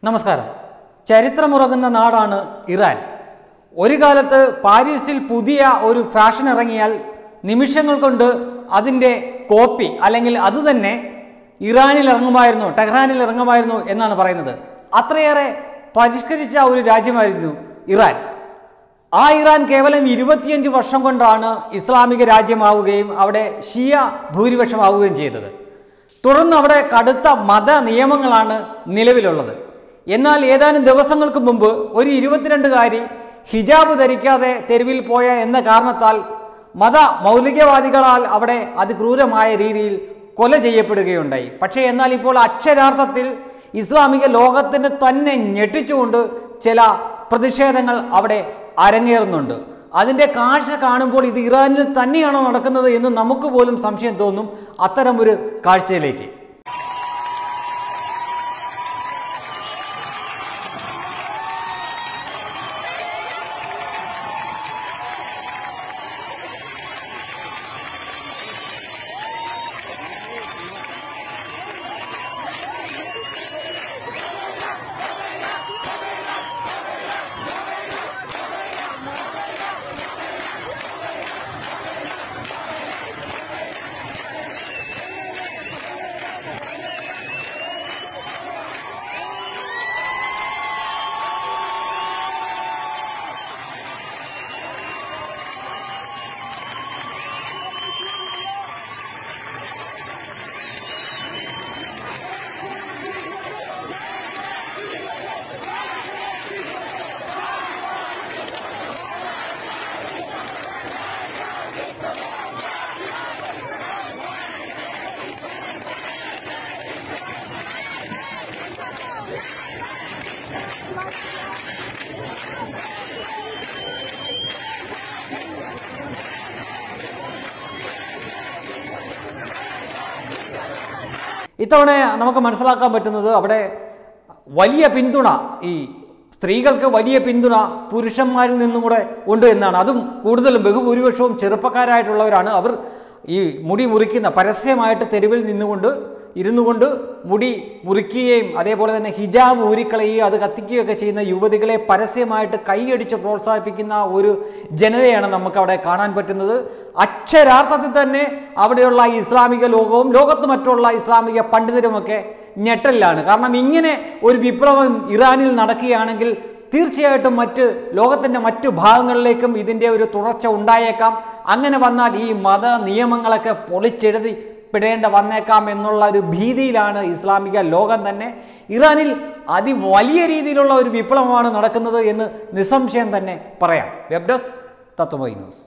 നമസ്കാരം ചരിത്രമുറങ്ങുന്ന നാടാണ് ഇറാൻ ഒരു കാലത്ത് പാരീസിൽ പുതിയ ഒരു ഫാഷൻ ഇറങ്ങിയാൽ നിമിഷങ്ങൾ കൊണ്ട് അതിൻ്റെ കോപ്പി അല്ലെങ്കിൽ അത് തന്നെ ഇറാനിൽ ഇറങ്ങുമായിരുന്നു ടെഹ്റാനിൽ ഇറങ്ങുമായിരുന്നു എന്നാണ് പറയുന്നത് അത്രയേറെ പരിഷ്കരിച്ച ഒരു രാജ്യമായിരുന്നു ഇറാൻ ആ ഇറാൻ കേവലം ഇരുപത്തിയഞ്ച് വർഷം കൊണ്ടാണ് ഇസ്ലാമിക രാജ്യമാവുകയും അവിടെ ഷിയ ഭൂരിപക്ഷമാവുകയും ചെയ്തത് തുടർന്ന് അവിടെ കടുത്ത മത നിയമങ്ങളാണ് നിലവിലുള്ളത് എന്നാൽ ഏതാനും ദിവസങ്ങൾക്ക് മുമ്പ് ഒരു ഇരുപത്തിരണ്ടുകാരി ഹിജാബ് ധരിക്കാതെ തെരുവിൽ പോയ എന്ന കാരണത്താൽ മത മൗലികവാദികളാൽ അവിടെ അതിക്രൂരമായ രീതിയിൽ കൊല ചെയ്യപ്പെടുകയുണ്ടായി പക്ഷേ എന്നാൽ ഇപ്പോൾ അക്ഷരാർത്ഥത്തിൽ ഇസ്ലാമിക ലോകത്തിന് തന്നെ ഞെട്ടിച്ചുകൊണ്ട് ചില പ്രതിഷേധങ്ങൾ അവിടെ അരങ്ങേറുന്നുണ്ട് അതിൻ്റെ കാഴ്ച കാണുമ്പോൾ ഇത് ഇറാനിൽ തന്നെയാണോ നടക്കുന്നത് എന്ന് നമുക്ക് പോലും സംശയം തോന്നും അത്തരം ഒരു കാഴ്ചയിലേക്ക് ഇത്തവണ നമുക്ക് മനസ്സിലാക്കാൻ പറ്റുന്നത് അവിടെ വലിയ പിന്തുണ ഈ സ്ത്രീകൾക്ക് വലിയ പിന്തുണ പുരുഷന്മാരിൽ നിന്നും കൂടെ ഉണ്ട് എന്നാണ് അതും കൂടുതലും ബഹുഭൂരിപക്ഷവും ചെറുപ്പക്കാരായിട്ടുള്ളവരാണ് അവർ ഈ മുടി മുറിക്കുന്ന പരസ്യമായിട്ട് തെരുവിൽ നിന്നുകൊണ്ട് ഇരുന്നു കൊണ്ട് മുടി മുറിക്കുകയും അതേപോലെ തന്നെ ഹിജാബ് ഊരിക്കളയുകയും അത് കത്തിക്കുകയൊക്കെ ചെയ്യുന്ന യുവതികളെ പരസ്യമായിട്ട് കൈയടിച്ച് പ്രോത്സാഹിപ്പിക്കുന്ന ഒരു ജനതയാണ് നമുക്ക് അവിടെ കാണാൻ പറ്റുന്നത് അക്ഷരാർത്ഥത്തിൽ തന്നെ അവിടെയുള്ള ഇസ്ലാമിക ലോകവും ലോകത്ത് മറ്റുള്ള ഇസ്ലാമിക പണ്ഡിതരുമൊക്കെ ഞെട്ടലിലാണ് കാരണം ഇങ്ങനെ ഒരു വിപ്ലവം ഇറാനിൽ നടക്കുകയാണെങ്കിൽ തീർച്ചയായിട്ടും മറ്റ് ലോകത്തിൻ്റെ മറ്റു ഭാഗങ്ങളിലേക്കും ഇതിൻ്റെ ഒരു തുടർച്ച ഉണ്ടായേക്കാം അങ്ങനെ വന്നാൽ ഈ മത നിയമങ്ങളൊക്കെ പൊളിച്ചെഴുതി പെടേണ്ട വന്നേക്കാം എന്നുള്ള ഒരു ഭീതിയിലാണ് ഇസ്ലാമിക ലോകം തന്നെ ഇറാനിൽ അതി വലിയ രീതിയിലുള്ള ഒരു വിപ്ലവമാണ് നടക്കുന്നത് എന്ന് നിസ്സംശയം തന്നെ പറയാം വെബ് ഡെസ്ക് തത്വമൈ ന്യൂസ്